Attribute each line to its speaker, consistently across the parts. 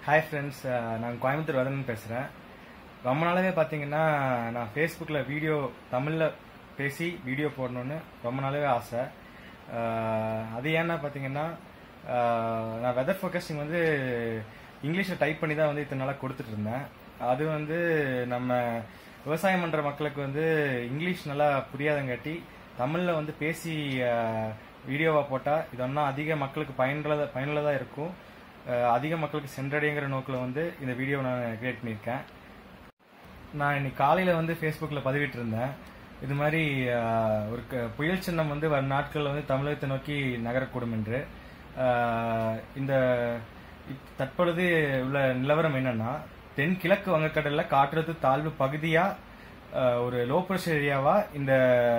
Speaker 1: hi friends நான் கோயம்புத்தூர் வதனன் பேசுகிறேன் ரொம்ப நாளாவே பார்த்தீங்கன்னா நான் ஃபேஸ்புக்கில் வீடியோ தமிழில் பேசி வீடியோ போடணுன்னு ரொம்ப நாளாவே ஆசை அஹ், அது ஏன்னா பார்த்தீங்கன்னா அஹ், நான் வெதர் ஃபோக்கஸிங் வந்து இங்கிலீஷில் டைப் பண்ணி தான் வந்து இத்தனை நாளாக கொடுத்துட்டு இருந்தேன் அது வந்து நம்ம விவசாயம் பண்ணுற மக்களுக்கு வந்து இங்கிலீஷ் நல்லா புரியாதங்காட்டி தமிழில் வந்து பேசி வீடியோவாக போட்டால் இது இன்னும் அதிக மக்களுக்கு பயனுள்ளதா பயனுள்ளதாக இருக்கும் அஹ், அதிக மக்களுக்கு சென்றடைங்கிற நோக்கில் வந்து இந்த வீடியோ நான் கிரியேட் பண்ணியிருக்கேன் நான் இன்னைக்கு காலையில் வந்து ஃபேஸ்புக்கில் பதிவிட்டு இருந்தேன் இது மாதிரி அஹ், ஒரு க- புயல் சின்னம் வந்து வரும் நாட்களில் வந்து தமிழகத்தை நோக்கி நகரக்கூடும் என்று அஹ், இந்த இப்- தற்பொழுது உள்ள நிலவரம் என்னன்னா தென்கிழக்கு வங்கக்கடல்ல காற்றழுத்த தாழ்வு பகுதியா அஹ், ஒரு லோ ப்ரெஷர் ஏரியாவா இந்த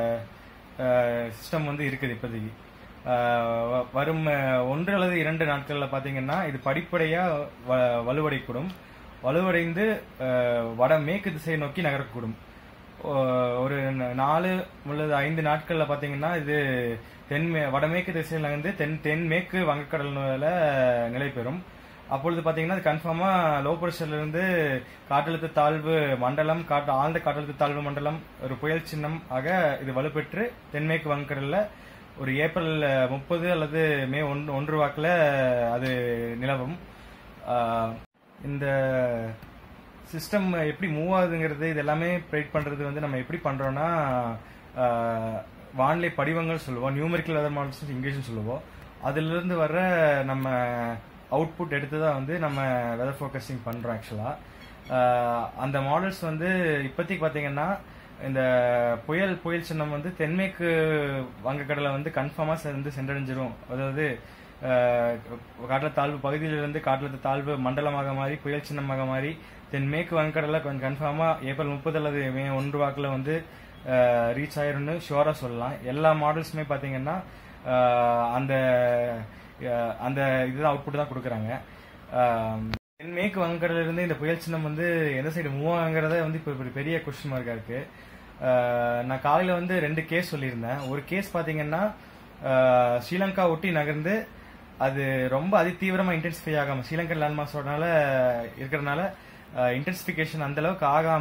Speaker 1: சிஸ்டம் வந்து இருக்குது இப்போதைக்கு அஹ், வ- வரும் அஹ், ஒன்று அல்லது இரண்டு நாட்கள்ல பாத்தீங்கன்னா இது படிப்படியா வ- வலுவடைக்கூடும் வலுவடைந்து அஹ், வட மேற்கு திசையை நோக்கி நகரக்கூடும் ஒ- ஒரு ந- நாலு அல்லது ஐந்து நாட்கள்ல பாத்தீங்கன்னா இது தென் வடமேற்கு திசையில் நகர்ந்து தென் தென்மேற்கு வங்கக்கடல்ல நிலை பெறும் அப்பொழுது பாத்தீங்கன்னா அது கன்ஃபார்மா லோ ப்ரெஷர்ல இருந்து காற்றழுத்த தாழ்வு மண்டலம் காற்று ஆழ்ந்த காற்றழுத்த தாழ்வு மண்டலம் ஒரு புயல் சின்னம் ஆக இது வலுப்பெற்று தென்மேற்கு வங்கக்கடல்ல ஒரு ஏப்ரல் முப்பது அல்லது மே ஒன்று ஒன்று வாக்குல அது நிலவும் ஆஹ் இந்த சிஸ்டம் எப்படி மூவ் ஆகுதுங்கிறது இது எல்லாமே ப்ரெடிக்ட் பண்றது வந்து நம்ம எப்படி பண்றோம்னா ஆஹ் வானிலை படிவங்கள் சொல்லுவோம் நியூமெரிக்கல் வெதர் மாடல்ஸ் இங்கிலீஷ் சொல்லுவோம் அதுல இருந்து வர்ற நம்ம அவுட்புட் எடுத்து தான் வந்து நம்ம வெதர் ஃபோக்கஸிங் பண்றோம் ஆக்சுவலா அந்த மாடல்ஸ் வந்து இப்போதைக்கு பாத்தீங்கன்னா இந்த புயல் புயல் சின்னம் வந்து தென்மேற்கு வங்கக்கடலை வந்து கன்ஃபார்மா வந்து சென்றடைஞ்சிரும் அதாவது அஹ், காற்றழுத்த தாழ்வு பகுதியிலிருந்து காற்றழுத்த தாழ்வு மண்டலமாக மாறி புயல் சின்னமாக மாறி தென்மேற்கு வங்கக்கடலை கொஞ்சம் கன்ஃபார்மா ஏப்ரல் முப்பது அல்லது மே ஒன்று வாக்குல வந்து ரீச் ஆயிரும்னு ஷுவரா சொல்லலாம் எல்லா மாடல்ஸுமே பாத்தீங்கன்னா அஹ், அந்த அஹ், அந்த இதுதான் அவுட்புட் தான் கொடுக்குறாங்க அஹ், தென்மேற்கு வங்கக்கடல இருந்து இந்த புயல் சின்னம் வந்து எந்த சைடு மூவ் ஆகுங்கிறத வந்து இப்போ ஒரு பெரிய கொஸ்டின் மார்க்கா இருக்கு அஹ், நான் காலையில வந்து ரெண்டு கேஸ் சொல்லியிருந்தேன் ஒரு கேஸ் பாத்தீங்கன்னா அஹ், ஸ்ரீலங்கா ஒட்டி நகர்ந்து அது ரொம்ப அதிதீவிரமா இன்டென்சிஃபை ஆகாம ஸ்ரீலங்கன் லேண்ட்மார்க்ஸோடனால இருக்கிறதுனால இன்டென்சிஃபிகேஷன் அந்த அளவுக்கு ஆகாம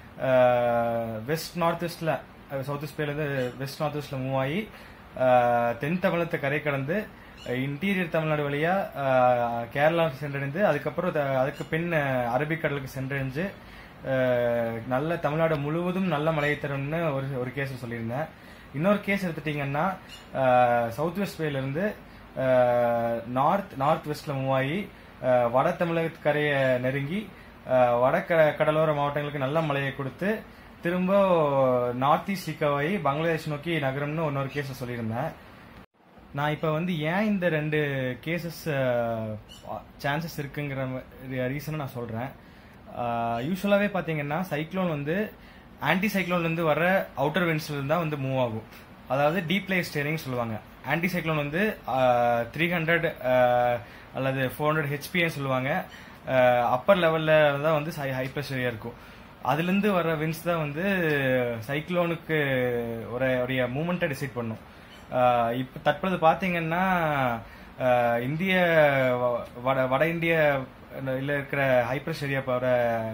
Speaker 1: வெஸ்ட் நார்த் வெஸ்ட்ல சவுத் வெஸ்ட் இருந்து வெஸ்ட் நார்த் வெஸ்ட்ல மூவ் ஆகி அஹ், தென் தமிழகத்தை கரை கடந்து இன்டீரியர் தமிழ்நாடு வழியா அஹ், கேரளா சென்றடைந்து அதுக்கப்புறம் த- அதுக்கு பின் அஹ், அரபிக்கடலுக்கு சென்றடைஞ்சு அஹ், நல்ல தமிழ்நாடு முழுவதும் நல்ல மழையை தரும்னு ஒரு ஒரு கேஸ் சொல்லியிருந்தேன் இன்னொரு கேஸ் எடுத்துட்டீங்கன்னா சவுத் வெஸ்ட் வேல இருந்து நார்த் நார்த் வெஸ்ட்ல மூவ் ஆகி அஹ், வட தமிழக கரையை நெருங்கி அஹ், வட க- கடலோர மாவட்டங்களுக்கு நல்ல மழையை கொடுத்து திரும்ப நார்த் ஈஸ்ட் ரிகவாயி பங்களாதேஷ் நோக்கி நகரம்னு இன்னொரு கேஸ் சொல்லியிருந்தேன் நான் இப்ப வந்து ஏன் இந்த ரெண்டு கேசஸ் சான்சஸ் இருக்குங்கிற ரீசனை நான் சொல்றேன் யூஸ்வலாவே பாத்தீங்கன்னா சைக்ளோன் வந்து ஆன்டி சைக்ளோன்ல இருந்து வர அவுட்டர் விண்ட்ஸ்ல இருந்தா வந்து மூவ் ஆகும் அதாவது டீப் லே ஸ்டேரிங் சொல்லுவாங்க ஆன்டி சைக்ளோன் வந்து த்ரீ ஹண்ட்ரட் அல்லது ஃபோர் ஹண்ட்ரட் ஹெச்பின்னு சொல்லுவாங்க அப்பர் லெவல்ல தான் வந்து ஹை ப்ரெஷர் இருக்கும் அதுல இருந்து வர விண்ட்ஸ் தான் வந்து சைக்ளோனுக்கு ஒரு உடைய மூமெண்ட்டை டிசைட் பண்ணும் ஆஹ் இப்ப தற்பொழுது பாத்தீங்கன்னா ஆஹ் இந்திய வ- வட வட இந்திய இல்ல இருக்கிற ஹைப்ரஸ் ஏரியாவோட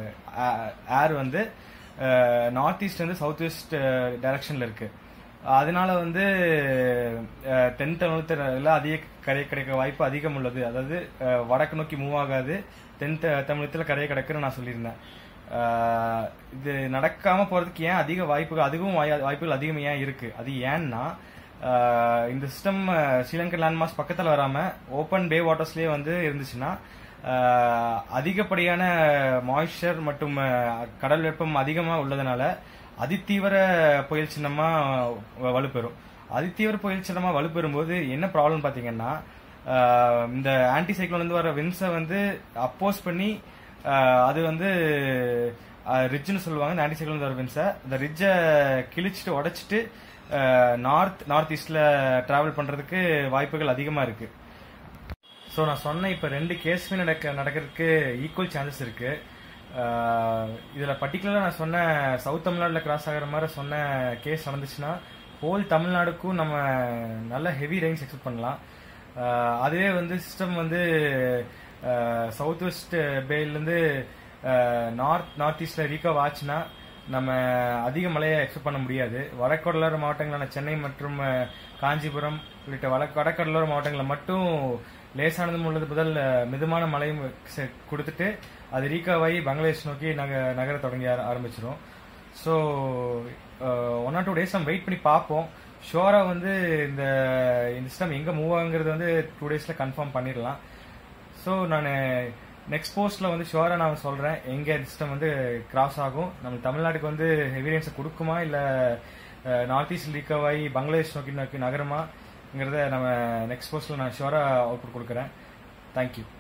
Speaker 1: ஏர் வந்து நார்த் ஈஸ்ட் வந்து சவுத் வெஸ்ட் டைரக்ஷன்ல இருக்கு அதனால வந்து ஆஹ் தென் தமிழகத்துல அதிக கரை கிடைக்க வாய்ப்பு அதிகம் உள்ளது அதாவது ஆஹ் வடக்கு நோக்கி மூவ் ஆகாது தென் த- தமிழகத்துல கரையை கிடக்குன்னு நான் சொல்லியிருந்தேன் ஆஹ் இது நடக்காம போறதுக்கு ஏன் அதிக வாய்ப்புகள் அதுவும் வாய்- வாய்ப்புகள் அதிகம் ஏன் இருக்கு அது ஏன்னா ஆஹ் இந்த சிஸ்டம் ஸ்ரீலங்கன் லேண்ட்மார்க்ஸ் பக்கத்துல வராம ஓப்பன் பே வாட்டர்ஸ்லயே வந்து இருந்துச்சுன்னா ஆஹ் அதிகப்படியான மாய்ஸ்சர் மற்றும் ஆஹ் கடல் வெப்பம் அதிகமா உள்ளதுனால அதிதீவிர புயல் சின்னமா வ- வலுப்பெறும் அதிதீவிர புயல் சின்னமா வலுப்பெறும் போது என்ன ப்ராப்ளம் பாத்தீங்கன்னா ஆஹ் இந்த ஆன்டி சைக்ளோன் வந்து வர வின்ஸை வந்து அப்போஸ் பண்ணி ஆஹ் அது வந்து ரிட்ஜ்னு சொல்லுவாங்க இந்த ஆன்டி சைக்ளோன் வர வின்ஸை இந்த ரிட்ஜை கிழிச்சிட்டு உடைச்சிட்டு நார்த் நார்த் ஈஸ்ட்ல டிராவல் பண்றதுக்கு வாய்ப்புகள் அதிகமா இருக்கு ஸோ நான் சொன்ன இப்போ ரெண்டு கேஸுமே நடக்க நடக்கிறதுக்கு ஈக்குவல் சான்சஸ் இருக்கு ஆஹ் இதுல பர்டிகுலரா நான் சொன்ன சவுத் தமிழ்நாடுல கிராஸ் ஆகிற மாதிரி சொன்ன கேஸ் நடந்துச்சுன்னா ஹோல் தமிழ்நாடுக்கும் நம்ம நல்ல ஹெவி ரெயின்ஸ் எக்ஸ்பெக்ட் பண்ணலாம் ஆஹ் அதுவே வந்து சிஸ்டம் வந்து சவுத் வெஸ்ட் பேலேருந்து நார்த் நார்த் ஈஸ்ட்ல ரீகவ் ஆச்சுன்னா நம்ம அதிக மழையை எக்ஸ்பெக்ட் பண்ண முடியாது வடகடலோர மாவட்டங்களான சென்னை மற்றும் அஹ், காஞ்சிபுரம் உள்ளிட்ட வட வடகடலோர மாவட்டங்களில் மட்டும் லேசானது உள்ளது முதல் அஹ், மிதமான மழையும் செ- கொடுத்துட்டு அது ரீகவ் ஆகி பங்களாதேஷ் நோக்கி நக நகர தொடங்கி ஆர- ஆரம்பிச்சிரும் so one or two days நம்ம வெயிட் பண்ணி பார்ப்போம் ஷோரா வந்து இந்த இந்த சிஸ்டம் எங்கே மூவ் ஆகுங்கிறது வந்து டூ டேஸில் கன்ஃபார்ம் பண்ணிடலாம் ஸோ நான் நெக்ஸ்ட் போஸ்ட்ல வந்து ஷுவரா நான் சொல்றேன் எங்க சிஸ்டம் வந்து கிராஸ் ஆகும் நம்ம தமிழ்நாட்டுக்கு வந்து எவிடன்ஸை கொடுக்குமா இல்ல நார்த் ஈஸ்ட் லீக்கவ் ஆகி பங்களாதேஷ் நோக்கி நோக்கி நகரமாங்கிறத நம்ம நெக்ஸ்ட் போஸ்ட்ல நான் ஷுவரா அவுட்புட் கொடுக்குறேன் தேங்க்யூ